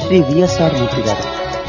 Shri VSR మూర్తి గారు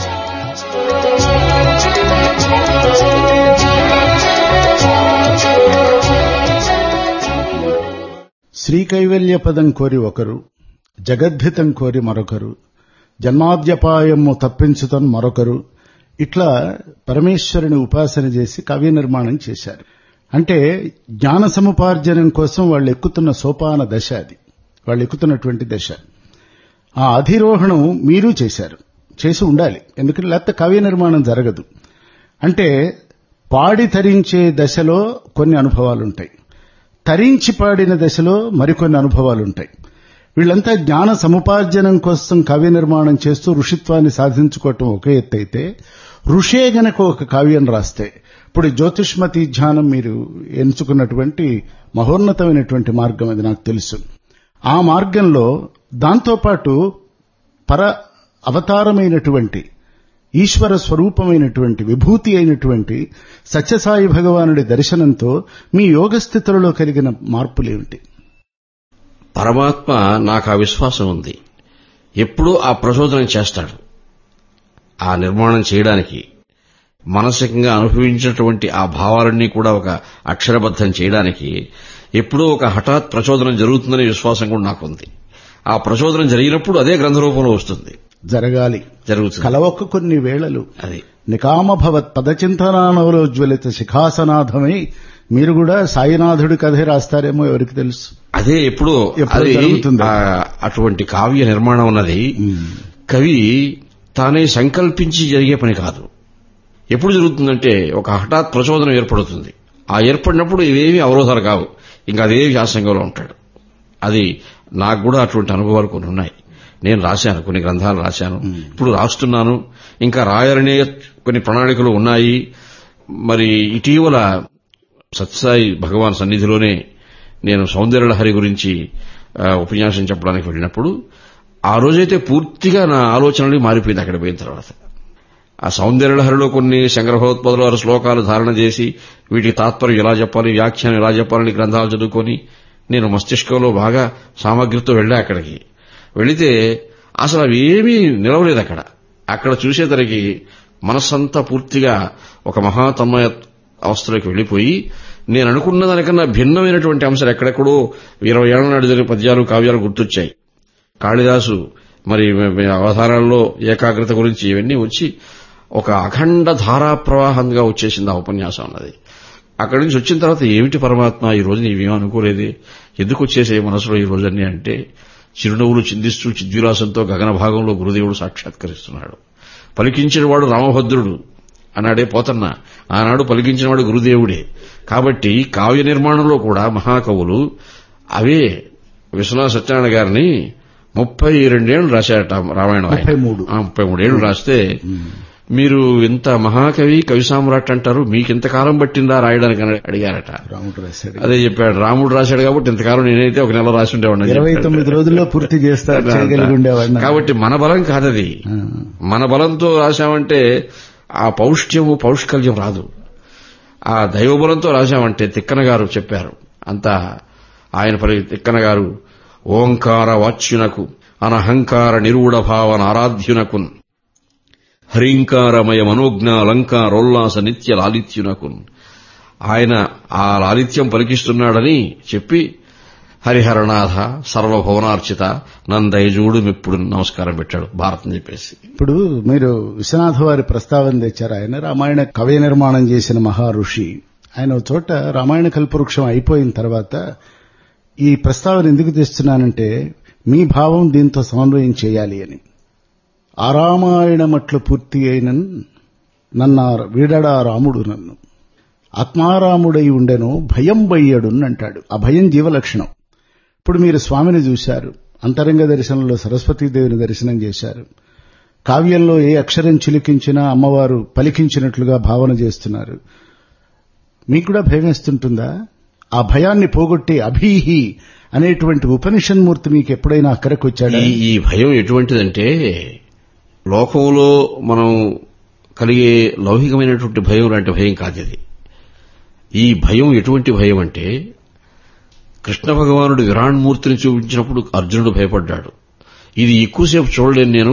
శ్రీకైవల్య పదం కోరి ఒకరు జగద్భితం కోరి మరొకరు జన్మాద్యపాయము తప్పించుతన్ మరొకరు ఇట్లా పరమేశ్వరుని ఉపాసన చేసి కావ్య నిర్మాణం చేశారు అంటే జ్ఞాన సముపార్జనం కోసం వాళ్ళు ఎక్కుతున్న సోపాన దశ అది వాళ్ళు ఎక్కుతున్నటువంటి దశ ఆ అధిరోహణం మీరు చేశారు చేసి ఉండాలి ఎందుకంటే లేకపోతే కావ్య నిర్మాణం జరగదు అంటే పాడి తరించే దశలో కొన్ని అనుభవాలుంటాయి తరించి పాడిన దశలో మరికొన్ని అనుభవాలుంటాయి వీళ్ళంతా జ్ఞాన సముపార్జనం కోసం కావ్య నిర్మాణం చేస్తూ ఋషిత్వాన్ని సాధించుకోవటం ఒక ఎత్తు అయితే ఋషే గనక ఒక కావ్యం రాస్తే ఇప్పుడు జ్యోతిష్మతి ధ్యానం మీరు ఎంచుకున్నటువంటి మహోన్నతమైనటువంటి మార్గం అది నాకు తెలుసు ఆ మార్గంలో దాంతోపాటు పర అవతారమైనటువంటి ఈశ్వర స్వరూపమైనటువంటి విభూతి అయినటువంటి సత్యసాయి భగవానుడి దర్శనంతో మీ యోగస్థితులలో కలిగిన మార్పులేమిటి పరమాత్మ నాకు ఆ విశ్వాసం ఉంది ఎప్పుడూ ఆ ప్రచోదనం చేస్తాడు ఆ నిర్మాణం చేయడానికి మానసికంగా అనుభవించినటువంటి ఆ భావాలన్నీ కూడా ఒక అక్షరబద్ధం చేయడానికి ఎప్పుడూ ఒక హఠాత్ ప్రచోదనం జరుగుతుందనే విశ్వాసం కూడా నాకుంది ఆ ప్రచోదనం జరిగినప్పుడు అదే గ్రంథ రూపంలో వస్తుంది జరగాలి జరుగుతుంది కలవొక్క కొన్ని వేళలు అది నికామభవత్ పదచింతనానవలోజ్వలిత శిఖాసనాథమై మీరు కూడా సాయినాథుడి కథే రాస్తారేమో ఎవరికి తెలుసు అదే ఎప్పుడు ఎప్పుడు అది జరుగుతుంది. ఆ, అటువంటి కావ్య నిర్మాణం ఉన్నది కవి తానే సంకల్పించి జరిగే పని కాదు ఎప్పుడు జరుగుతుందంటే ఒక హఠాత్ ప్రచోదనం ఏర్పడుతుంది ఆ ఏర్పడినప్పుడు ఇవేమీ అవరోధాలు కావు ఇంకా అదే వ్యాసంగంలో ఉంటాడు అది నాకు కూడా అటువంటి అనుభవాలు కొన్ని ఉన్నాయి నేను రాశాను కొన్ని గ్రంథాలు రాశాను ఇప్పుడు రాస్తున్నాను ఇంకా రాయాలనే కొన్ని ప్రణాళికలు ఉన్నాయి మరి ఇటీవల సత్సాయి భగవాన్ సన్నిధిలోనే నేను సౌందర్యలహరి గురించి ఆ, ఉపన్యాసం చెప్పడానికి వెళ్ళినప్పుడు ఆ రోజైతే పూర్తిగా నా ఆలోచనలు మారిపోయింది అక్కడ పోయిన తర్వాత ఆ సౌందర్యలహరిలో కొన్ని శంకరభగవత్పదుల శ్లోకాలు ధారణ చేసి వీటికి తాత్పర్యం ఎలా చెప్పాలి వ్యాఖ్యానం ఎలా చెప్పాలని గ్రంథాలు చదువుకొని నేను మస్తిష్కంలో బాగా సామగ్రితో వెళ్ళా అక్కడికి వెళితే అసలు అవి ఏమీ నిలవలేదు అక్కడ అక్కడ చూసేసరికి మనస్సంతా పూర్తిగా ఒక మహాతన్మయ అవస్థలోకి వెళ్ళిపోయి నేను అనుకున్న దానికన్నా భిన్నమైనటువంటి అంశాలు ఎక్కడెక్కడో ఇరవై ఏళ్ల నాడు జరిగిన పద్యాలు కావ్యాలు గుర్తొచ్చాయి కాళిదాసు మరి అవధానాల్లో ఏకాగ్రత గురించి ఇవన్నీ వచ్చి ఒక అఖండ ధారా ప్రవాహంగా వచ్చేసింది ఆ ఉపన్యాసం అన్నది అక్కడి నుంచి వచ్చిన తర్వాత ఏమిటి పరమాత్మ ఈ రోజు నీవేం అనుకోలేదే ఎందుకు వచ్చేసే మనసులో ఈ రోజన్నీ అంటే చిరునవ్వులు చిందిస్తూ చిద్విలాసంతో గగన భాగంలో గురుదేవుడు సాక్షాత్కరిస్తున్నాడు పలికించిన వాడు రామభద్రుడు అన్నాడే పోతన్న ఆనాడు పలికించినవాడు గురుదేవుడే కాబట్టి కావ్య నిర్మాణంలో కూడా మహాకవులు అవే విశ్వనాథ సత్యనారాయణ గారిని ముప్పై రెండేళ్లు రాశారట రామాయణం ఆయన. ముప్పై మూడు. ఆ, ముప్పై మూడేళ్లు రాస్తే మీరు ఇంత మహాకవి కవి సామ్రాట్ అంటారు మీకు ఇంతకాలం పట్టిందా రాయడానికి అని అడిగారట రాముడు రాశాడు అదే చెప్పాడు రాముడు రాశాడు కాబట్టి ఇంతకాలం నేనైతే ఒక నెల రాసి ఉండేవాడిని అని ఇరవై చెప్పాడు. తొమ్మిది రోజుల్లో పూర్తి చేస్తా చేయగలిగి ఉండేవాడిని కాబట్టి మన బలం కాదది ఆ. మన బలంతో రాశామంటే ఆ పౌష్ట్యము పౌష్కల్యం రాదు ఆ దైవబలంతో రాశామంటే తిక్కన గారు చెప్పారు అంతా ఆయన పరి తిక్కన గారు ఓంకార వాచ్యునకు అనహంకార నిరూఢ భావన ఆరాధ్యునకున్ హరింకారమయ మనోజ్ఞ అలంకారోల్లాస నిత్య లాలిత్యునకున్ ఆయన ఆ లాలిత్యం పలికిస్తున్నాడని చెప్పి హరిహరనాథ సర్వభవనార్చిత నందయజూడు ఇప్పుడు నమస్కారం పెట్టాడు భారతం చెప్పేసి ఇప్పుడు మీరు విశ్వనాథ వారి ప్రస్తావన తెచ్చారు ఆయన రామాయణ కవ్య నిర్మాణం చేసిన మహా ఋషి ఆయన ఒక చోట రామాయణ కల్పవృక్షం అయిపోయిన తర్వాత ఈ ప్రస్తావన ఎందుకు తెస్తున్నానంటే మీ భావం దీంతో సమన్వయం చేయాలి అని ఆ రామాయణమట్లు పూర్తి అయిన నన్న వీడడా రాముడు నన్ను ఆత్మారాముడై ఉండెను భయం బయ్యడు అంటాడు ఆ భయం జీవలక్షణం ఇప్పుడు మీరు స్వామిని చూశారు అంతరంగ దర్శనంలో సరస్వతీదేవిని దర్శనం చేశారు కావ్యంలో ఏ అక్షరం చిలికించినా అమ్మవారు పలికించినట్లుగా భావన చేస్తున్నారు మీకు కూడా భయం వేస్తుంటుందా ఆ భయాన్ని పోగొట్టి అభీహి అనేటువంటి ఉపనిషన్మూర్తి మీకు ఎప్పుడైనా అక్కడికి వచ్చాడా ఈ ఈ భయం ఎటువంటిదంటే లోకంలో మనం కలిగే లౌకికమైనటువంటి భయం లాంటి భయం కాదు ఇది ఈ భయం ఎటువంటి భయం అంటే కృష్ణ భగవానుడు విరాణ్మూర్తిని చూపించినప్పుడు అర్జునుడు భయపడ్డాడు ఇది ఎక్కువసేపు చూడలేను నేను